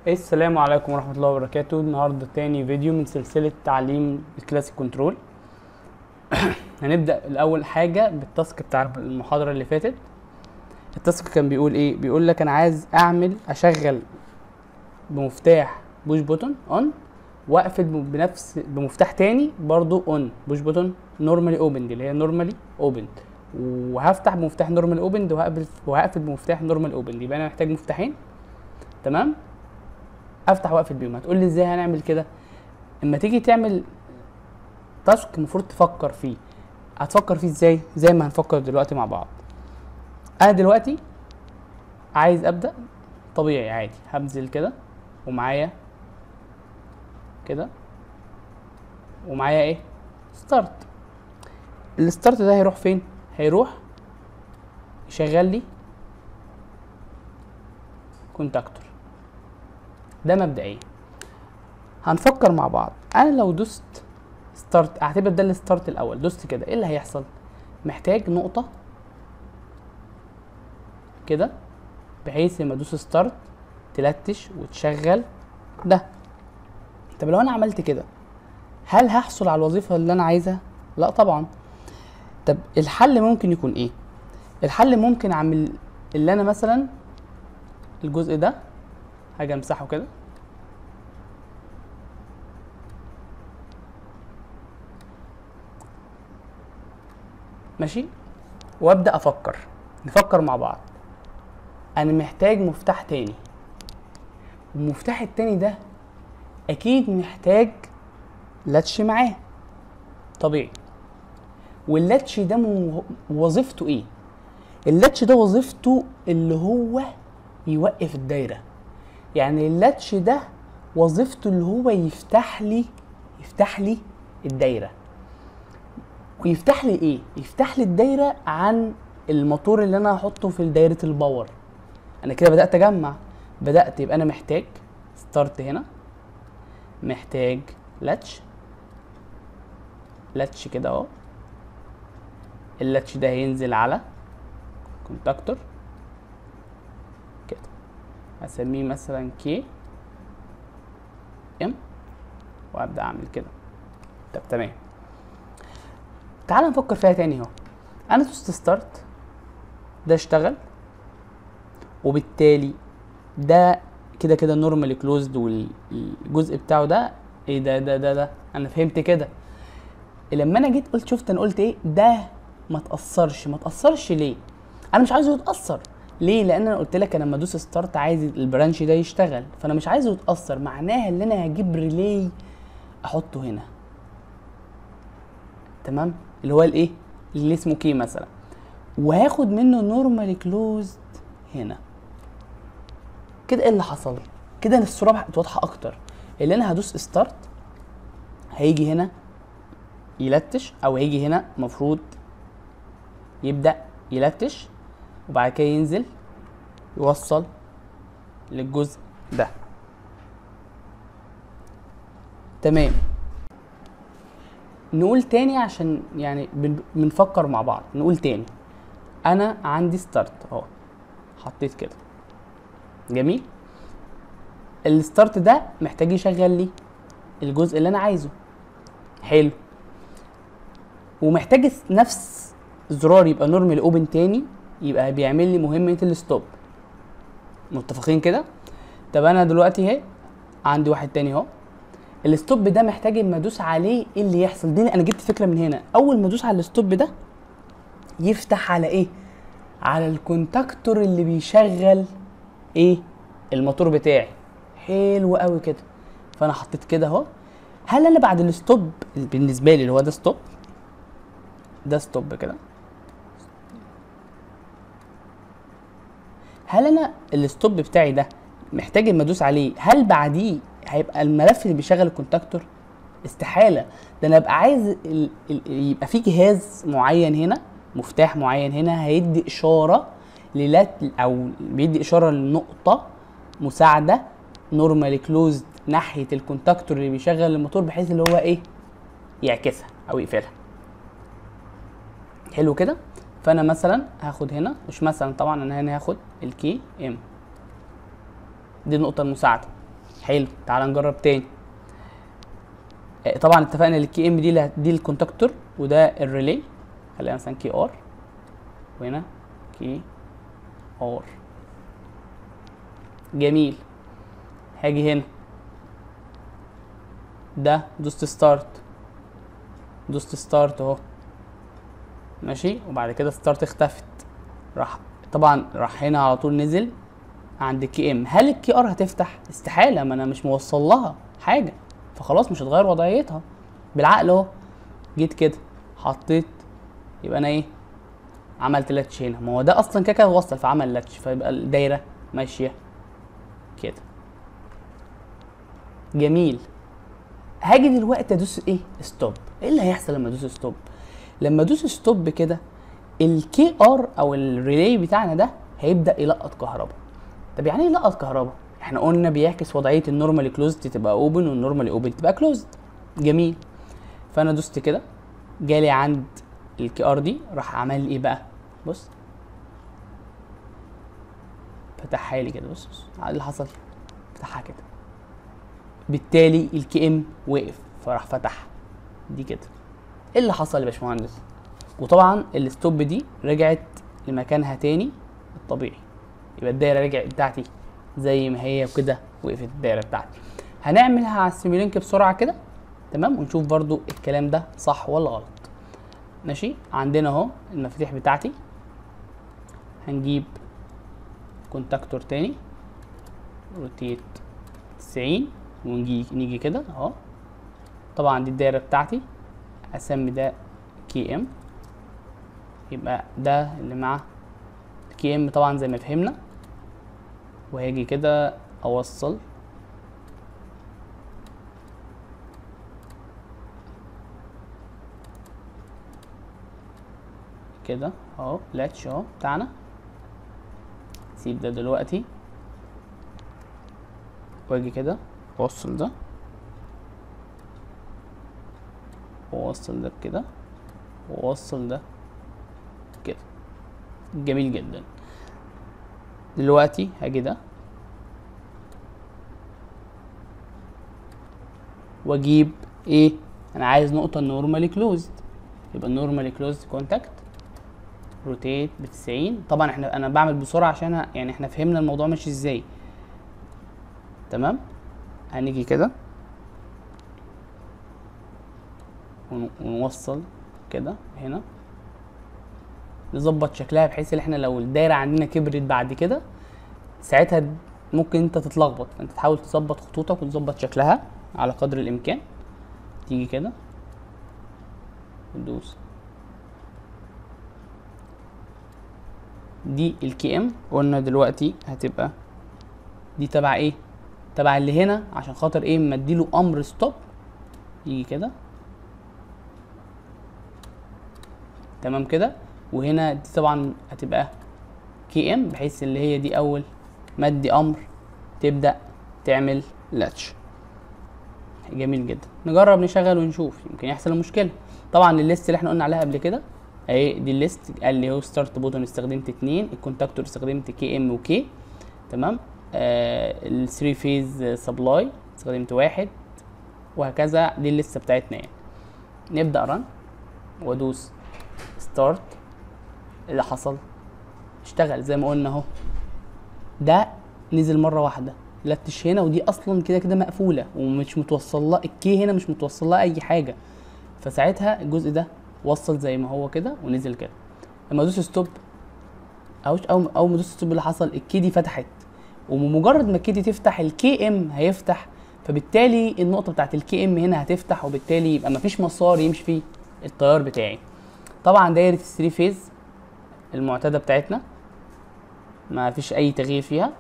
السلام عليكم ورحمة الله وبركاته النهاردة تاني فيديو من سلسلة تعليم الكلاسيك كنترول هنبدأ الأول حاجة بالتاسك بتاع المحاضرة اللي فاتت التاسك كان بيقول ايه بيقول لك انا عايز اعمل اشغل بمفتاح بوش بوتون اون واقفل بنفس بمفتاح تاني برضو اون بوش بوتون نورمالي اوبند اللي هي نورمالي اوبند وهفتح بمفتاح نورمال اوبند وهقفل وهقفل بمفتاح نورمال اوبند يبقى انا محتاج مفتاحين تمام افتح واقفل بيهم هتقول لي ازاي هنعمل كده اما تيجي تعمل تاسك المفروض تفكر فيه هتفكر فيه ازاي زي ما هنفكر دلوقتي مع بعض انا دلوقتي عايز ابدا طبيعي عادي هنزل كده ومعايا كده ومعايا ايه ستارت الستارت ده هيروح فين هيروح يشغل لي كونتاكتور ده مبدئيا هنفكر مع بعض انا لو دوست ستارت اعتبر ده الستارت الاول دوست كده ايه اللي هيحصل محتاج نقطه كده بحيث لما ادوس ستارت تلتش وتشغل ده طب لو انا عملت كده هل هحصل على الوظيفه اللي انا عايزها لا طبعا طب الحل ممكن يكون ايه الحل ممكن اعمل اللي انا مثلا الجزء ده هاجي امسحه كده ماشي وابدا افكر نفكر مع بعض انا محتاج مفتاح تاني والمفتاح التاني ده اكيد محتاج لاتش معاه طبيعي واللاتش ده مو- وظيفته ايه اللاتش ده وظيفته اللي هو يوقف الدايره يعني اللاتش ده وظيفته اللي هو يفتح لي يفتح لي الدايره ويفتح لي ايه يفتح لي الدايره عن الموتور اللي انا هحطه في دايره الباور انا كده بدات اجمع بدات يبقى انا محتاج ستارت هنا محتاج لاتش لاتش كده اهو اللاتش ده هينزل على كونتاكتور كده هسميه مثلا كي ام وابدا اعمل كده طب تمام تعال نفكر فيها تاني اهو انا دوست ستارت ده اشتغل وبالتالي ده كده كده نورمالي كلوزد والجزء بتاعه ده ايه ده ده ده ده انا فهمت كده لما انا جيت قلت شفت انا قلت ايه ده ما تاثرش ما تاثرش ليه انا مش عايزه يتاثر ليه لان انا قلت لك انا لما ادوس ستارت عايز البرانش ده يشتغل فانا مش عايزه يتاثر معناها ان انا هجيب ريلي احطه هنا تمام اللي هو الايه اللي اسمه كي مثلا وهاخد منه نورمالي كلوزد هنا كده ايه اللي حصل كده الصوره بقت واضحه اكتر اللي انا هدوس ستارت هيجي هنا يلتش او هيجي هنا المفروض يبدا يلتش وبعد كده ينزل يوصل للجزء ده تمام نقول تاني عشان يعني بن- بنفكر مع بعض نقول تاني انا عندي ستارت اهو حطيت كده جميل الستارت ده محتاج يشغل لي الجزء اللي انا عايزه حلو ومحتاج س- نفس زرار يبقى نورمال اوبن تاني يبقى بيعمل لي مهمه الستوب متفقين كده طب انا دلوقتي اهي عندي واحد تاني اهو الستوب ده محتاج اما ادوس عليه ايه اللي يحصل دي انا جبت فكره من هنا اول ما ادوس على الستوب ده يفتح على ايه على الكونتاكتور اللي بيشغل ايه الموتور بتاعي حلو قوي كده فانا حطيت كده اهو هل انا بعد الستوب بالنسبه لي اللي هو ده ستوب ده ستوب كده هل انا الستوب بتاعي ده محتاج اما ادوس عليه هل بعديه هيبقى الملف اللي بيشغل الكونتاكتور استحاله ده انا ابقى عايز ال... ال... يبقى في جهاز معين هنا مفتاح معين هنا هيدي اشاره للات او بيدي اشاره لنقطه مساعده نورمالي كلوزد ناحيه الكونتاكتور اللي بيشغل الموتور بحيث اللي هو ايه يعكسها او يقفلها حلو كده فانا مثلا هاخد هنا مش مثلا طبعا انا هنا هاخد الكي ام دي النقطه المساعده حلو تعال نجرب تاني آه، طبعا اتفقنا ان الكي ام دي اللي هت- دي الكونتاكتور وده الريلي خلينا مثلا كي ار وهنا كي ار جميل هاجي هنا ده دوست ستارت دوست ستارت اهو ماشي وبعد كده ستارت اختفت راح طبعا راح هنا على طول نزل عند الكي ام هل الكي ار هتفتح استحاله ما انا مش موصل لها حاجه فخلاص مش هتغير وضعيتها بالعقل اهو جيت كده حطيت يبقى انا ايه عملت لاتش هنا ما هو ده اصلا كده كده وصل فعمل لاتش فيبقى الدايره ماشيه كده جميل هاجي دلوقتي ادوس ايه ستوب ايه اللي هيحصل لما ادوس ستوب لما ادوس ستوب كده الكي ار او الريلي بتاعنا ده هيبدا يلقط كهرباء طب يعني ايه يلقط كهرباء احنا قلنا بيعكس وضعيه النورمالي كلوزد تبقى اوبن والنورمالي اوبن تبقى كلوزد جميل فانا دوست كده جالي عند الكي ار دي راح عمل لي ايه بقى بص فتحها لي كده بص بص إيه اللي حصل فتحها كده بالتالي الكي ام وقف فراح فتح دي كده ايه اللي حصل يا باشمهندس وطبعا الستوب دي رجعت لمكانها تاني الطبيعي يبقى الدايره رجعت بتاعتي زي ما هي وكده وقفت الدايره بتاعتي هنعملها على السيميلينك بسرعه كده تمام ونشوف برضو الكلام ده صح ولا غلط ماشي عندنا اهو المفاتيح بتاعتي هنجيب كونتاكتور تاني روتيت 90 ونجي نيجي كده اهو طبعا دي الدايره بتاعتي اسمي ده كي ام يبقى ده اللي مع كي ام طبعا زي ما فهمنا وهاجي كده اوصل كده اهو لاتش اهو بتاعنا سيب ده دلوقتي واجي كده اوصل ده واوصل ده كده واوصل ده كده جميل جدا دلوقتي هاجي ده واجيب ايه انا عايز نقطه نورمالي كلوزد يبقى النورمالي كلوزد كونتاكت روتيت ب 90 طبعا احنا انا بعمل بسرعه عشان يعني احنا فهمنا الموضوع ماشي ازاي تمام هنيجي كده ون- ونوصل كده هنا نظبط شكلها بحيث ان احنا لو الدايره عندنا كبرت بعد كده ساعتها د- ممكن انت تتلخبط فانت تحاول تظبط خطوطك وتظبط شكلها على قدر الامكان تيجي كده وتدوس دي الكي ام قلنا دلوقتي هتبقى دي تبع ايه تبع اللي هنا عشان خاطر ايه مديله امر ستوب يجي كده تمام كده وهنا دي طبعا هتبقى كي ام بحيث اللي هي دي اول مدي امر تبدا تعمل لاتش جميل جدا نجرب نشغل ونشوف يمكن يحصل المشكله طبعا الليست اللي احنا قلنا عليها قبل كده اهي دي الليست قال لي هو ستارت بوتون استخدمت اتنين الكونتاكتور استخدمت كي ام وكي تمام آه الثري فيز سبلاي استخدمت واحد وهكذا دي الليسته بتاعتنا يعني نبدا رن وادوس ستارت اللي حصل اشتغل زي ما قلنا اهو ده نزل مره واحده لتش هنا ودي اصلا كده كده مقفوله ومش متوصل لها الكي هنا مش متوصل لها اي حاجه فساعتها الجزء ده وصل زي ما هو كده ونزل كده لما ادوس ستوب او او اول ما ادوس ستوب اللي حصل الكي دي فتحت ومجرد ما الكي دي تفتح الكي ام هيفتح فبالتالي النقطه بتاعت الكي ام هنا هتفتح وبالتالي يبقى مفيش مسار يمشي فيه التيار بتاعي طبعا دايره الثري فيز المعتاده بتاعتنا ما فيش اي تغيير فيها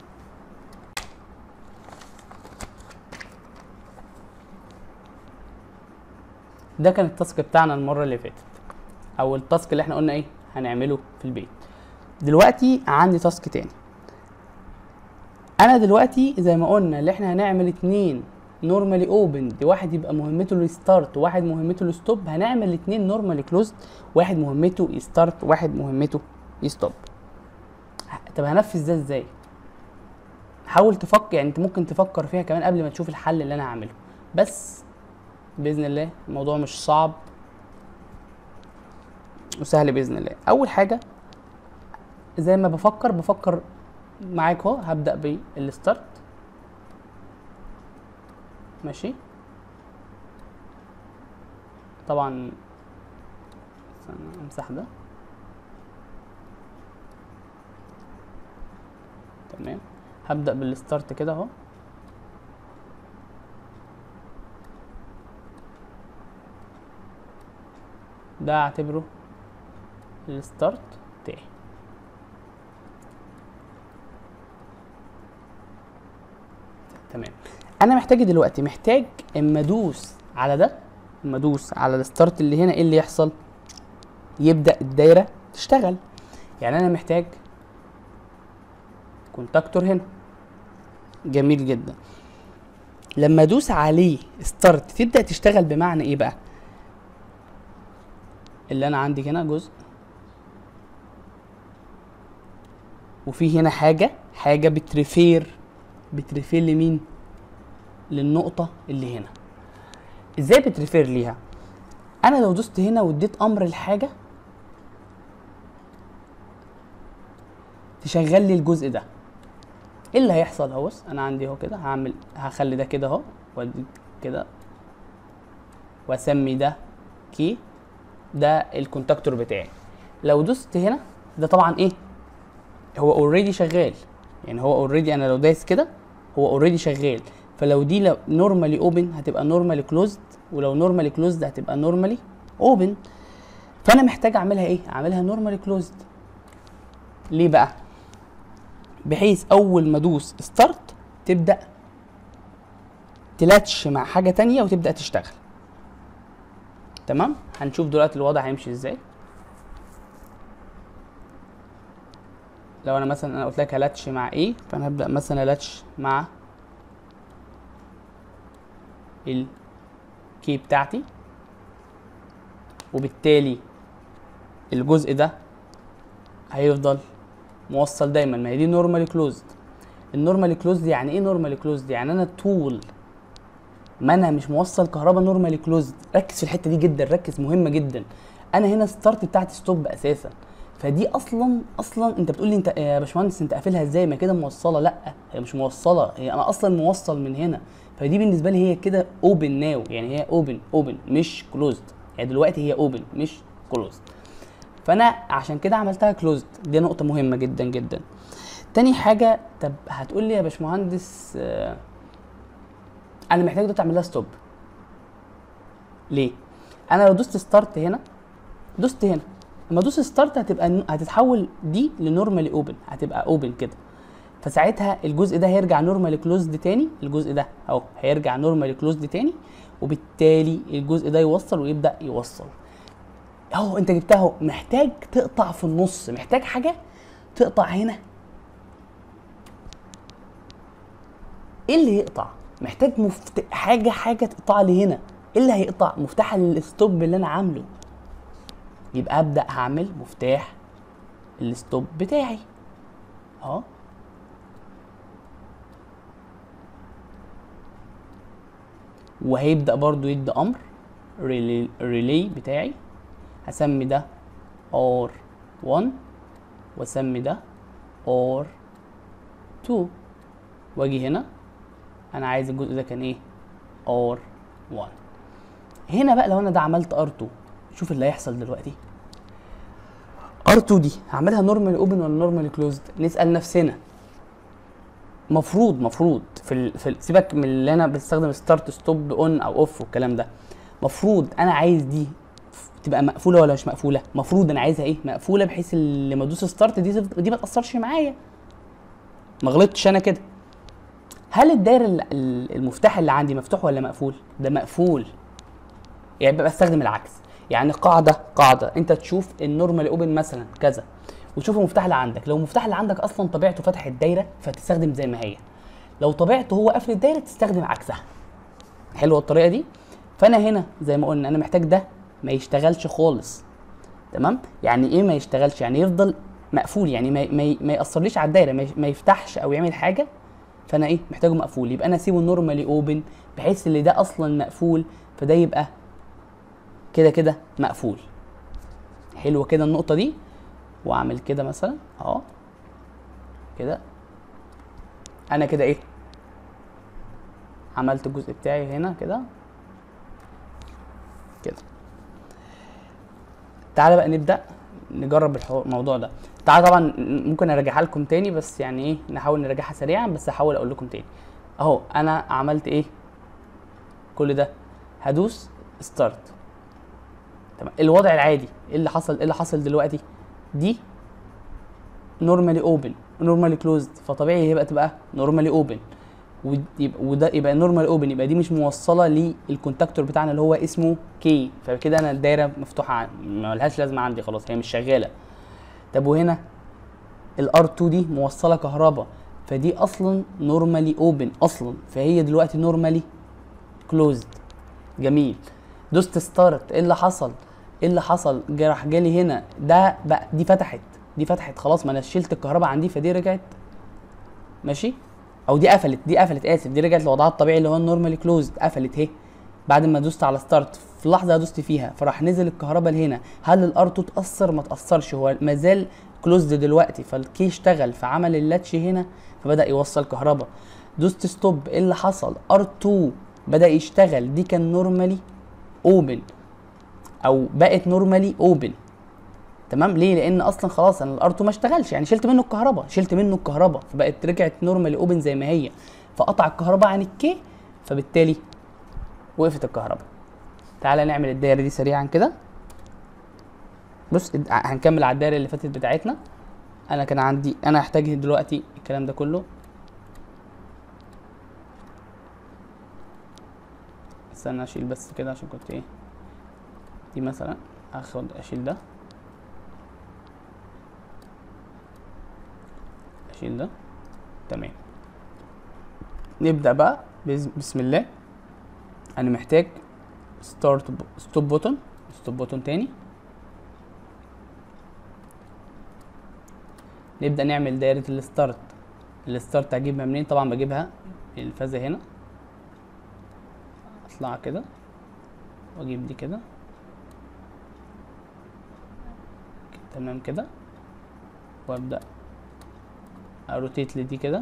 ده كان التاسك بتاعنا المره اللي فاتت او التاسك اللي احنا قلنا ايه هنعمله في البيت دلوقتي عندي تاسك تاني انا دلوقتي زي ما قلنا اللي احنا هنعمل اتنين نورمالي اوبن واحد يبقى مهمته الستارت وواحد مهمته الستوب هنعمل اتنين نورمالي كلوزد واحد مهمته يستارت واحد مهمته يستوب طب هنفذ ده ازاي حاول تفكر يعني انت ممكن تفكر فيها كمان قبل ما تشوف الحل اللي انا هعمله بس باذن الله الموضوع مش صعب وسهل باذن الله اول حاجه زي ما بفكر بفكر معاك اهو هبدا بالستارت ماشي طبعا استنى امسح ده تمام هبدا بالستارت كده اهو ده اعتبره الستارت بتاعي تمام انا محتاج دلوقتي محتاج اما ادوس على ده اما ادوس على الستارت اللي هنا ايه اللي يحصل يبدا الدايره تشتغل يعني انا محتاج كونتاكتور هنا جميل جدا لما ادوس عليه ستارت تبدا تشتغل بمعنى ايه بقى اللي انا عندي هنا جزء وفي هنا حاجه حاجه بتريفير بتريفير لمين للنقطه اللي هنا ازاي بتريفير ليها انا لو دوست هنا واديت امر الحاجه تشغل لي الجزء ده ايه اللي هيحصل اهو بص انا عندي اهو كده هعمل هخلي ده كده اهو وادي كده واسمي ده كي ده الكونتاكتور بتاعي لو دوست هنا ده طبعا ايه هو اوريدي شغال يعني هو اوريدي انا لو دايس كده هو اوريدي شغال فلو دي لو نورمالي اوبن هتبقى نورمالي كلوزد ولو نورمالي كلوزد هتبقى نورمالي اوبن فانا محتاج اعملها ايه اعملها نورمالي كلوزد ليه بقى بحيث اول ما ادوس ستارت تبدا تلاتش مع حاجه تانية وتبدا تشتغل تمام هنشوف دلوقتي الوضع هيمشي ازاي لو انا مثلا انا قلت لك هلاتش مع ايه فانا هبدا مثلا الاتش مع الكي بتاعتي وبالتالي الجزء ده هيفضل موصل دايما ما هي دي نورمالي كلوزد النورمالي كلوزد يعني ايه نورمالي كلوزد يعني انا طول ما انا مش موصل كهرباء نورمالي كلوزد ركز في الحته دي جدا ركز مهمه جدا انا هنا ستارت بتاعتي ستوب اساسا فدي اصلا اصلا انت بتقول لي انت يا باشمهندس انت قافلها ازاي ما كده موصله لا هي مش موصله هي انا اصلا موصل من هنا فدي بالنسبه لي هي كده اوبن ناو يعني هي اوبن اوبن مش كلوزد يعني دلوقتي هي اوبن مش كلوزد فانا عشان كده عملتها كلوزد دي نقطه مهمه جدا جدا تاني حاجه طب هتقول لي يا باشمهندس آه انا محتاج دلوقتي اعمل لها ستوب ليه انا لو دوست ستارت هنا دوست هنا لما ادوس ستارت هتبقى هتتحول دي لنورمالي اوبن هتبقى اوبن كده فساعتها الجزء ده هيرجع نورمالي كلوزد تاني الجزء ده اهو هيرجع نورمالي كلوزد تاني وبالتالي الجزء ده يوصل ويبدا يوصل اهو انت جبتها اهو محتاج تقطع في النص محتاج حاجه تقطع هنا ايه اللي يقطع محتاج مفت... حاجه حاجه تقطع لي هنا ايه اللي هيقطع مفتاح الستوب اللي انا عامله يبقى ابدا هعمل مفتاح الستوب بتاعي اهو وهيبدا برضو يدي امر ريلي, ريلي بتاعي هسمي ده ار 1 واسمي ده ار 2 واجي هنا انا عايز الجزء ده كان ايه ار 1 هنا بقى لو انا ده عملت ار 2 شوف اللي هيحصل دلوقتي ار2 دي هعملها نورمال اوبن ولا نورمال كلوزد نسال نفسنا مفروض مفروض في ال... في ال... سيبك من اللي انا بستخدم ستارت ستوب اون او اوف والكلام ده مفروض انا عايز دي تبقى مقفوله ولا مش مقفوله مفروض انا عايزها ايه مقفوله بحيث لما ادوس ستارت دي دي ما تاثرش معايا ما غلطتش انا كده هل الدايره المفتاح اللي عندي مفتوح ولا مقفول ده مقفول يعني بستخدم العكس يعني قاعده قاعده انت تشوف النورمال اوبن مثلا كذا وتشوف المفتاح اللي عندك لو المفتاح اللي عندك اصلا طبيعته فتح الدايره فتستخدم زي ما هي لو طبيعته هو قافل الدايره تستخدم عكسها حلوه الطريقه دي فانا هنا زي ما قلنا انا محتاج ده ما يشتغلش خالص تمام يعني ايه ما يشتغلش يعني يفضل مقفول يعني ما ما, ما ياثرليش على الدايره ما, ما يفتحش او يعمل حاجه فانا ايه محتاجه مقفول يبقى انا اسيبه نورمالي اوبن بحيث ان ده اصلا مقفول فده يبقى كده كده مقفول حلوه كده النقطه دي واعمل كده مثلا اهو كده انا كده ايه عملت الجزء بتاعي هنا كده كده تعالى بقى نبدا نجرب الحوار الموضوع ده تعالى طبعا ممكن اراجعها لكم تاني بس يعني ايه نحاول نراجعها سريعا بس هحاول اقول لكم تاني اهو انا عملت ايه كل ده هدوس ستارت تمام الوضع العادي ايه اللي حصل ايه اللي حصل دلوقتي دي نورمالي اوبن نورمالي كلوزد فطبيعي هيبقى تبقى نورمالي اوبن وده يبقى نورمال اوبن يبقى دي مش موصله للكونتاكتور بتاعنا اللي هو اسمه كي فكده انا الدايره مفتوحه عن... ما لهاش لازمه عندي خلاص هي مش شغاله طب وهنا الار 2 دي موصله كهرباء فدي اصلا نورمالي اوبن اصلا فهي دلوقتي نورمالي كلوزد جميل دوست ستارت ايه اللي حصل ايه اللي حصل جه راح جالي هنا ده بقى دي فتحت دي فتحت خلاص ما انا شلت الكهرباء عندي فدي رجعت ماشي او دي قفلت دي قفلت اسف دي رجعت لوضعها الطبيعي اللي هو النورمالي كلوزد قفلت اهي بعد ما دوست على ستارت في لحظه دوست فيها فراح نزل الكهرباء لهنا هل الار 2 اتاثر ما اتاثرش هو ما زال كلوزد دلوقتي فالكي اشتغل فعمل اللاتش هنا فبدا يوصل كهرباء دوست ستوب ايه اللي حصل ار 2 بدا يشتغل دي كان نورمالي اوبن او بقت نورمالي اوبن تمام ليه لان اصلا خلاص انا الار 2 ما اشتغلش يعني شلت منه الكهرباء شلت منه الكهرباء فبقت رجعت نورمالي اوبن زي ما هي فقطع الكهرباء عن الكي فبالتالي وقفت الكهرباء تعالى نعمل الدايره دي سريعا كده بص هنكمل على الدايره اللي فاتت بتاعتنا انا كان عندي انا هحتاج دلوقتي الكلام ده كله استنى اشيل بس كده عشان كنت ايه دي مثلا اخد اشيل ده اشيل ده تمام نبدا بقى بسم الله انا محتاج ستارت ستوب بوتون ستوب بوتون تاني نبدا نعمل دايره الستارت الستارت هجيبها منين طبعا بجيبها الفازه هنا اطلع كده واجيب دي كده تمام كده وابدا اروتيت لدي كده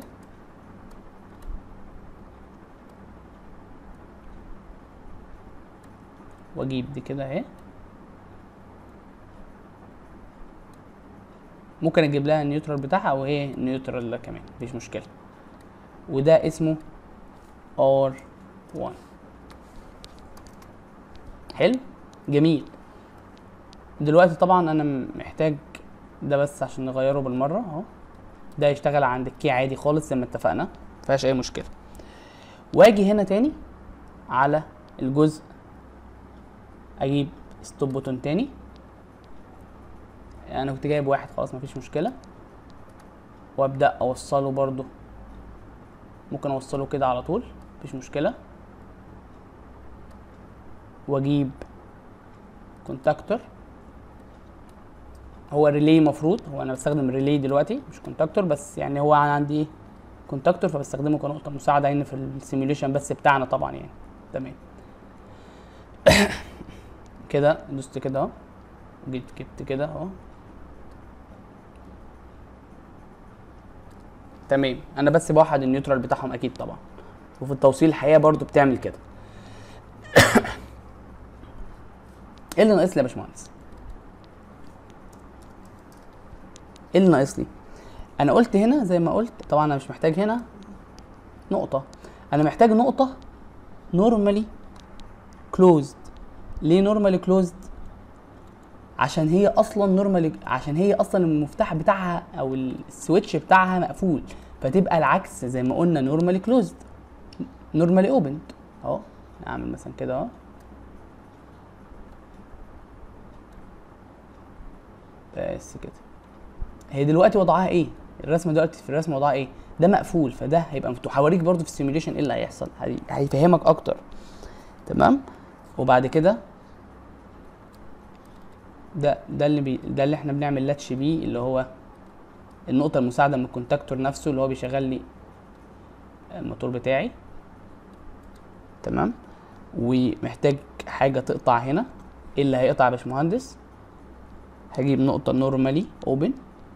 واجيب دي كده اهي ممكن اجيب لها النيوترال بتاعها او هي نيوترال ده كمان مفيش مشكله وده اسمه ار 1 حلو جميل دلوقتي طبعا انا محتاج ده بس عشان نغيره بالمره اهو ده يشتغل عند الكي عادي خالص زي ما اتفقنا مفيهاش اي مشكله واجي هنا تاني على الجزء اجيب ستوب بوتون تاني انا كنت جايب واحد خلاص مفيش مشكله وابدا اوصله برضو ممكن اوصله كده على طول مفيش مشكله واجيب كونتاكتور هو ريلي مفروض هو انا بستخدم ريلي دلوقتي مش كونتاكتور بس يعني هو عندي ايه كونتاكتور فبستخدمه كنقطه مساعده هنا في السيميوليشن بس بتاعنا طبعا يعني تمام كده دوست كده اهو جيت جبت كده اهو تمام انا بس بوحد النيوترال بتاعهم اكيد طبعا وفي التوصيل الحقيقه برضو بتعمل كده ايه اللي ناقص لي يا باشمهندس ايه اللي ناقص لي انا قلت هنا زي ما قلت طبعا انا مش محتاج هنا نقطه انا محتاج نقطه نورمالي كلوزد ليه نورمالي كلوزد عشان هي اصلا نورمالي عشان هي اصلا المفتاح بتاعها او السويتش بتاعها مقفول فتبقى العكس زي ما قلنا نورمالي كلوزد نورمالي اوبند اهو نعمل مثلا كده اهو بس كده هي دلوقتي وضعها ايه الرسمه دلوقتي في الرسمه وضعها ايه ده مقفول فده هيبقى مفتوح هوريك برضو في السيميوليشن ايه اللي هيحصل هيفهمك اكتر تمام وبعد كده ده ده اللي بي ده اللي احنا بنعمل لاتش بيه اللي هو النقطه المساعده من الكونتاكتور نفسه اللي هو بيشغل لي الموتور بتاعي تمام ومحتاج حاجه تقطع هنا ايه اللي هيقطع يا باشمهندس هجيب نقطه نورمالي اوبن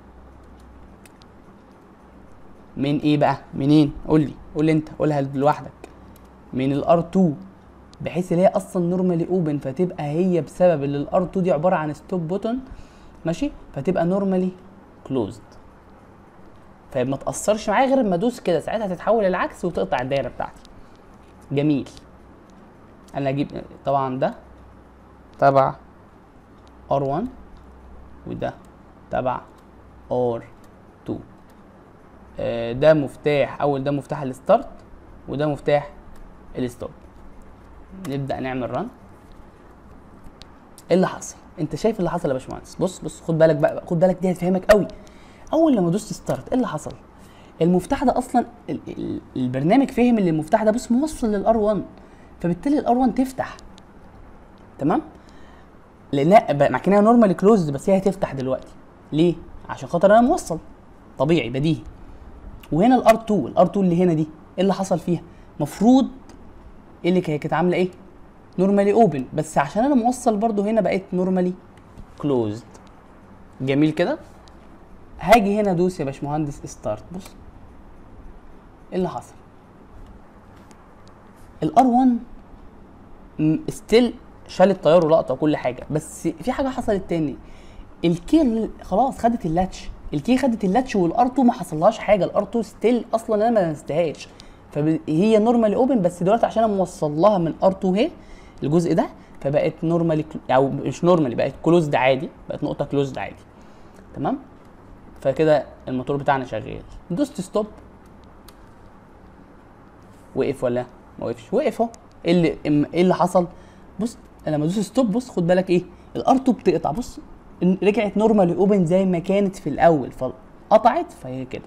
من ايه بقى منين قول لي قول لي انت قولها لوحدك من الار 2 بحيث ان هي اصلا نورمالي اوبن فتبقى هي بسبب ان الار 2 دي عباره عن ستوب بوتون ماشي فتبقى نورمالي كلوزد فما تاثرش معايا غير اما ادوس كده ساعتها تتحول العكس وتقطع الدايره بتاعتي جميل انا اجيب طبعا ده تبع R1 وده تبع R2 آه، ده مفتاح اول ده مفتاح الستارت وده مفتاح الستوب نبدا نعمل رن ايه اللي حصل انت شايف اللي حصل يا باشمهندس بص بص خد بالك بقى خد بالك دي هتفهمك قوي اول لما دوست ستارت ايه اللي حصل المفتاح ده اصلا ال- ال- البرنامج فهم ان المفتاح ده بص موصل للار 1 فبالتالي الار 1 تفتح تمام لانها ب- مع كده نورمالي كلوزد بس هي هتفتح دلوقتي ليه عشان خاطر انا موصل طبيعي بديهي وهنا الار 2 الار 2 اللي هنا دي ايه اللي حصل فيها مفروض ايه اللي كانت عامله ايه نورمالي اوبن بس عشان انا موصل برضو هنا بقيت نورمالي كلوزد جميل كده هاجي هنا ادوس يا باشمهندس ستارت بص ايه اللي حصل الار 1 ستيل شال التيار ولقطه وكل حاجه بس في حاجه حصلت تاني الكي ال- خلاص خدت اللاتش الكي خدت اللاتش والار 2 ما حصلهاش حاجه الار 2 ستيل اصلا انا ما لمستهاش فهي نورمالي اوبن بس دلوقتي عشان انا موصل لها من ار 2 اهي الجزء ده فبقت نورمالي او مش نورمالي بقت كلوزد عادي بقت نقطه كلوزد عادي تمام فكده الموتور بتاعنا شغال دوست ستوب وقف ولا ما وقفش وقف اهو ايه اللي إم- ايه اللي حصل بص أنا لما ادوس ستوب بص خد بالك ايه الار 2 بتقطع بص إن- رجعت نورمالي اوبن زي ما كانت في الاول فقطعت فهي كده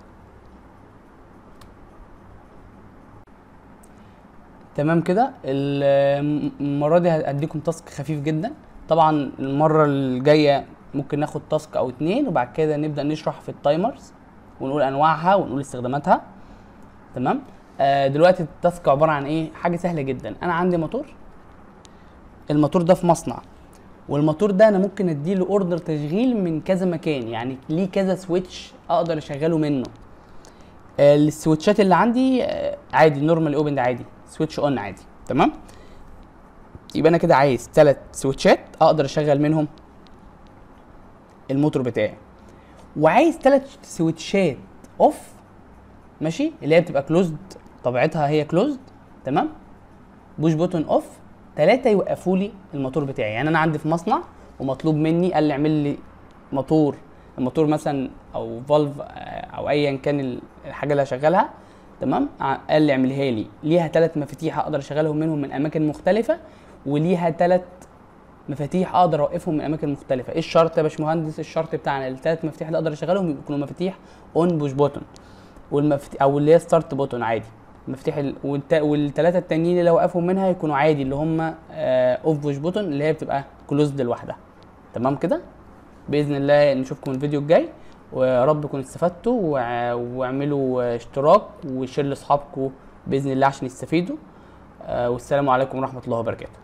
تمام كده ال- المره دي هديكم تاسك خفيف جدا طبعا المره الجايه ممكن ناخد تاسك او اتنين وبعد كده نبدا نشرح في التايمرز ونقول انواعها ونقول استخداماتها تمام آه دلوقتي التاسك عباره عن ايه حاجه سهله جدا انا عندي موتور الموتور ده في مصنع والموتور ده انا ممكن اديله اوردر تشغيل من كذا مكان يعني ليه كذا سويتش اقدر اشغله منه آه، السويتشات اللي عندي آه، عادي نورمال اوبن ده عادي سويتش اون عادي تمام يبقى انا كده عايز ثلاث سويتشات اقدر اشغل منهم الموتور بتاعي وعايز ثلاث سويتشات اوف ماشي اللي هي بتبقى كلوزد طبيعتها هي كلوزد تمام بوش بوتون اوف ثلاثه يوقفوا لي الموتور بتاعي يعني انا عندي في مصنع ومطلوب مني قال لي اعمل لي موتور الموتور مثلا او فالف او ايا كان ال- الحاجه اللي هشغلها تمام ع- قال لي اعملها لي ليها ثلاث مفاتيح اقدر اشغلهم منهم من اماكن مختلفه وليها ثلاث مفاتيح اقدر اوقفهم من اماكن مختلفه ايه الشرط يا باشمهندس الشرط بتاعنا الثلاث مفاتيح اللي اقدر اشغلهم يكونوا مفاتيح اون بوش بوتون والمفاتيح او اللي هي ستارت بوتون عادي مفتاح ال... والت... والثلاثه التانيين اللي اوقفهم منها يكونوا عادي اللي هم اوف بوش بوتون اللي هي بتبقى كلوزد لوحدها تمام كده باذن الله نشوفكم الفيديو الجاي ويا رب تكونوا استفدتوا وع- واعملوا اشتراك وشير لاصحابكم باذن الله عشان يستفيدوا آه، والسلام عليكم ورحمه الله وبركاته